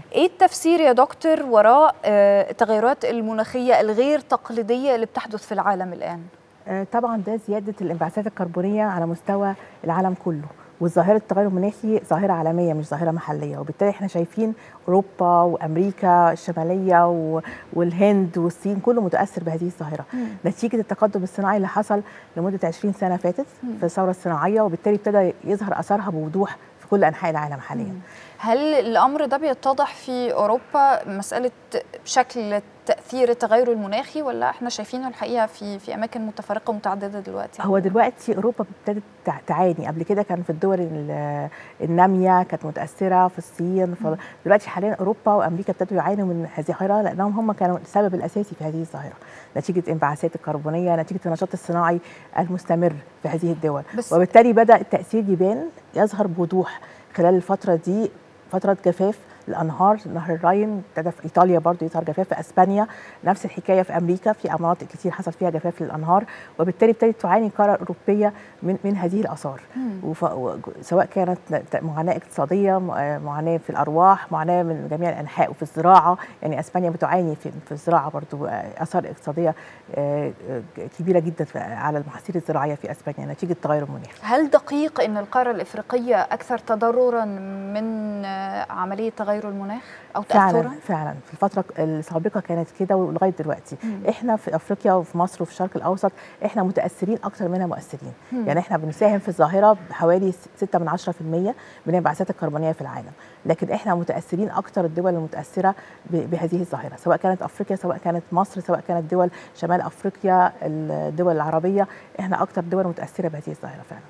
ايه التفسير يا دكتور وراء التغيرات المناخيه الغير تقليديه اللي بتحدث في العالم الان طبعا ده زياده الانبعاثات الكربونيه على مستوى العالم كله وظاهره التغير المناخي ظاهره عالميه مش ظاهره محليه وبالتالي احنا شايفين اوروبا وامريكا الشماليه والهند والصين كله متاثر بهذه الظاهره مم. نتيجه التقدم الصناعي اللي حصل لمده 20 سنه فاتت مم. في الثوره الصناعيه وبالتالي ابتدى يظهر اثرها بوضوح في كل انحاء العالم حاليا مم. هل الامر ده بيتضح في اوروبا مساله شكل تاثير التغير المناخي ولا احنا شايفينه الحقيقه في في اماكن متفرقه متعدده دلوقتي هو دلوقتي اوروبا ابتدت تعاني قبل كده كان في الدول الناميه كانت متاثره في الصين دلوقتي حاليا اوروبا وامريكا ابتدوا يعانوا من هذه الظاهره لانهم هم كانوا السبب الاساسي في هذه الظاهره نتيجه انبعاثات الكربونيه نتيجه النشاط الصناعي المستمر في هذه الدول وبالتالي بدا التاثير يبان يظهر بوضوح خلال الفتره دي فتره جفاف الانهار نهر الراين ابتدى في ايطاليا برضو يظهر جفاف في اسبانيا نفس الحكايه في امريكا في مناطق كتير حصل فيها جفاف للانهار وبالتالي ابتدت تعاني القاره الاوروبيه من من هذه الاثار وف... سواء كانت معاناه اقتصاديه معاناه في الارواح معاناه من جميع الانحاء وفي الزراعه يعني اسبانيا بتعاني في, في الزراعه برضو اثار اقتصاديه كبيره جدا على المحاصيل الزراعيه في اسبانيا نتيجه التغير المناخي هل دقيق ان القاره الافريقيه اكثر تضررا من عمليه تغير المناخ او تاثرا فعلا فعلا في الفتره السابقه كانت كده ولغايه دلوقتي مم. احنا في افريقيا وفي مصر وفي الشرق الاوسط احنا متاثرين اكثر منها مؤثرين مم. يعني احنا بنساهم في الظاهره بحوالي 6 من 10% من الانبعاثات الكربونيه في العالم لكن احنا متاثرين اكثر الدول المتاثره بهذه الظاهره سواء كانت افريقيا سواء كانت مصر سواء كانت دول شمال افريقيا الدول العربيه احنا اكثر دول متاثره بهذه الظاهره فعلا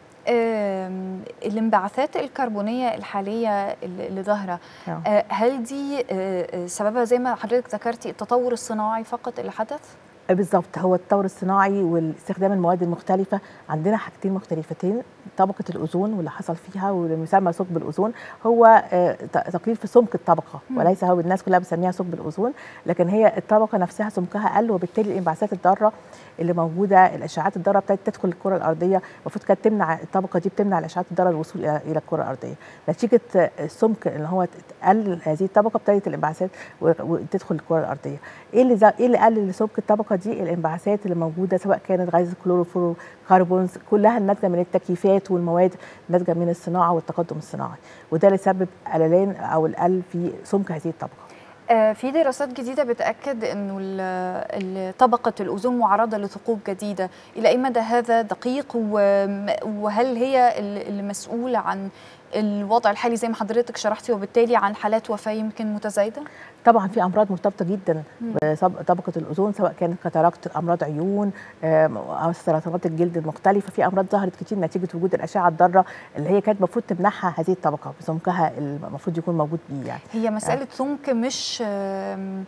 الانبعاثات الكربونيه الحاليه اللي ظاهره هل دي سببها زي ما حضرتك ذكرتي التطور الصناعي فقط اللي حدث؟ بالظبط هو التطور الصناعي واستخدام المواد المختلفه عندنا حاجتين مختلفتين طبقه الاوزون واللي حصل فيها والمسمى ثقب الاوزون هو تقليل في سمك الطبقه وليس هو الناس كلها بتسميها ثقب الاوزون لكن هي الطبقه نفسها سمكها قل وبالتالي الانبعاثات الضاره اللي موجوده الاشعاعات الضاره ابتدت تدخل الكره الارضيه المفروض كانت تمنع الطبقه دي بتمنع الاشعاعات الضاره الوصول الى الكره الارضيه نتيجه السمك اللي هو قل هذه الطبقه ابتدت الانبعاثات وتدخل الكره الارضيه ايه اللي ايه اللي قلل سمك الطبقه دي الانبعاثات اللي موجوده سواء كانت غاز الكلوروفلورو كربونز كلها الناتجه من التكييفات والمواد الناتجه من الصناعه والتقدم الصناعي وده اللي سبب قللان او القل في سمك هذه الطبقه في دراسات جديدة بتأكد أنه طبقة الأوزون معرضة لثقوب جديدة إلى أي مدى هذا دقيق وهل هي المسؤولة عن الوضع الحالي زي ما حضرتك شرحتي وبالتالي عن حالات وفاة يمكن متزايدة؟ طبعا في امراض مرتبطه جدا بطبقه الاوزون سواء كانت كاتاراكت امراض عيون او سرطانات الجلد المختلفه في امراض ظهرت كتير نتيجه وجود الاشعه الضاره اللي هي كانت المفروض تمنعها هذه الطبقه بسمكها المفروض يكون موجود بيه يعني هي مساله سمك مش آم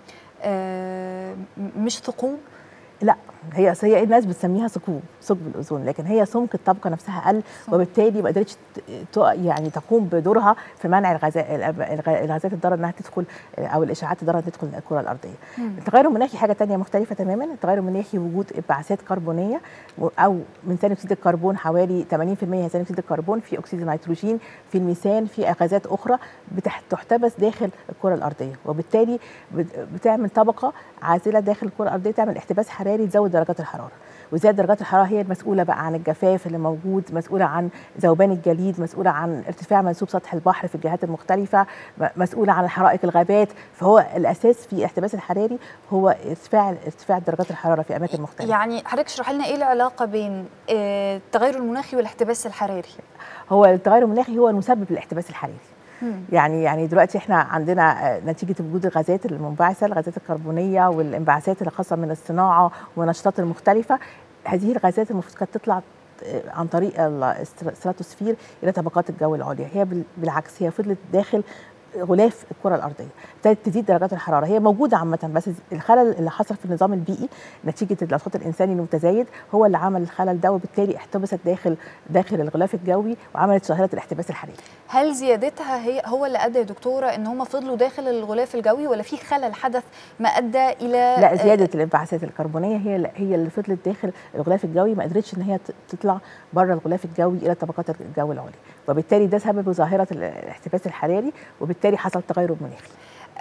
آم مش ثقوب لا هي هي الناس بتسميها ثقوب ثقب الاوزون لكن هي سمك الطبقه نفسها قل وبالتالي ما قدرتش يعني تقوم بدورها في منع الغازات الغازات الضاره انها تدخل او الاشعاعات الضاره تدخل الكره الارضيه. مم. التغير المناخي حاجه ثانيه مختلفه تماما، التغير المناخي وجود انبعاثات كربونيه او من ثاني اكسيد الكربون حوالي 80% ثاني اكسيد الكربون في اكسيد النيتروجين في الميثان في غازات اخرى بتحتبس داخل الكره الارضيه وبالتالي بتعمل طبقه عازله داخل الكره الارضيه تعمل احتباس حراري تزود درجات الحراره وزياده درجات الحراره هي المسؤوله بقى عن الجفاف اللي موجود مسؤوله عن ذوبان الجليد مسؤوله عن ارتفاع منسوب سطح البحر في الجهات المختلفه مسؤوله عن حرائق الغابات فهو الاساس في الاحتباس الحراري هو ارتفاع ارتفاع درجات الحراره في اماكن مختلفه يعني حضرتك اشرح لنا ايه العلاقه بين التغير المناخي والاحتباس الحراري هو التغير المناخي هو المسبب للاحتباس الحراري يعني يعني دلوقتي احنا عندنا نتيجه وجود الغازات المنبعثه الغازات الكربونيه والانبعاثات اللي خاصه من الصناعه والنشاطات المختلفه هذه الغازات المفروض كانت تطلع عن طريق الستراتوسفير الى طبقات الجو العليا هي بالعكس هي فضلت داخل غلاف الكره الارضيه ابتدت تزيد درجات الحراره هي موجوده عامه بس الخلل اللي حصل في النظام البيئي نتيجه النشاط الانساني المتزايد هو اللي عمل الخلل ده وبالتالي احتبست داخل داخل الغلاف الجوي وعملت ظاهره الاحتباس الحراري هل زيادتها هي هو اللي ادى يا دكتوره ان هم فضلوا داخل الغلاف الجوي ولا في خلل حدث ما ادى الى لا زياده الانبعاثات الكربونيه هي هي اللي فضلت داخل الغلاف الجوي ما قدرتش ان هي تطلع بره الغلاف الجوي الى طبقات الجو العليا وبالتالي ده سبب ظاهره الاحتباس الحراري وبالتالي حصل تغير مناخي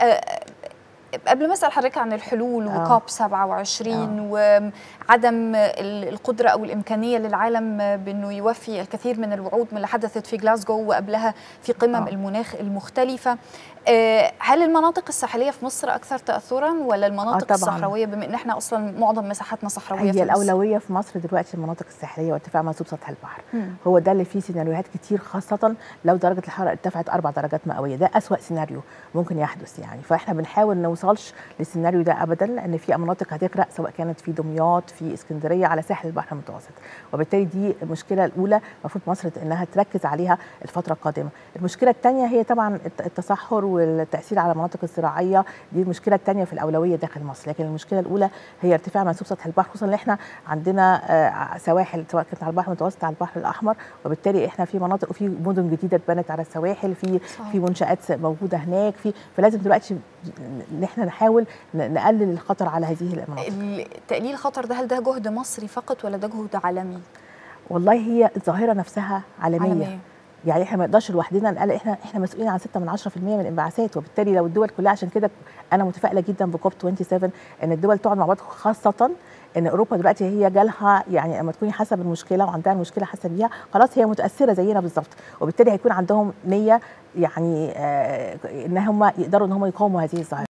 قبل ما اسال حضرتك عن الحلول آه. وكوب 27 وعدم القدره او الامكانيه للعالم بانه يوفي الكثير من الوعود من اللي حدثت في جلاسكو وقبلها في قمم آه. المناخ المختلفه آه، هل المناطق الساحليه في مصر اكثر تاثرا ولا المناطق طبعاً. الصحراويه بما ان احنا اصلا معظم مساحاتنا صحراويه هي في مصر؟ الاولويه في مصر دلوقتي المناطق الساحليه وارتفاع منسوب سطح البحر مم. هو ده اللي فيه سيناريوهات كتير خاصه لو درجه الحراره ارتفعت اربع درجات مئويه ده اسوا سيناريو ممكن يحدث يعني فاحنا بنحاول ما نوصلش للسيناريو ده ابدا لان في مناطق هتغرق سواء كانت في دمياط في اسكندريه على ساحل البحر المتوسط وبالتالي دي المشكله الاولى المفروض مصر انها تركز عليها الفتره القادمه المشكله الثانيه هي طبعا الت- التصحر والتاثير على المناطق الزراعيه دي المشكله الثانيه في الاولويه داخل مصر لكن المشكله الاولى هي ارتفاع منسوب سطح البحر خصوصا ان احنا عندنا آه، سواحل سواء كانت على البحر المتوسط على البحر الاحمر وبالتالي احنا في مناطق وفي مدن جديده اتبنت على السواحل في صح. في منشات موجوده هناك في فلازم دلوقتي ان احنا نحاول ن- نقلل الخطر على هذه المناطق تقليل الخطر ده هل ده جهد مصري فقط ولا ده جهد عالمي؟ والله هي الظاهره نفسها عالميه, عالمية. عالمية. يعني احنا ما نقدرش لوحدنا نقل احنا احنا مسؤولين عن 6 من 10% من الانبعاثات وبالتالي لو الدول كلها عشان كده انا متفائله جدا بكوب 27 ان الدول تقعد مع بعض خاصه ان اوروبا دلوقتي هي جالها يعني لما تكوني حاسه بالمشكله وعندها المشكله حاسه بيها خلاص هي متاثره زينا بالظبط وبالتالي هيكون عندهم نيه يعني آه ان هم يقدروا ان هم يقاوموا هذه الظاهره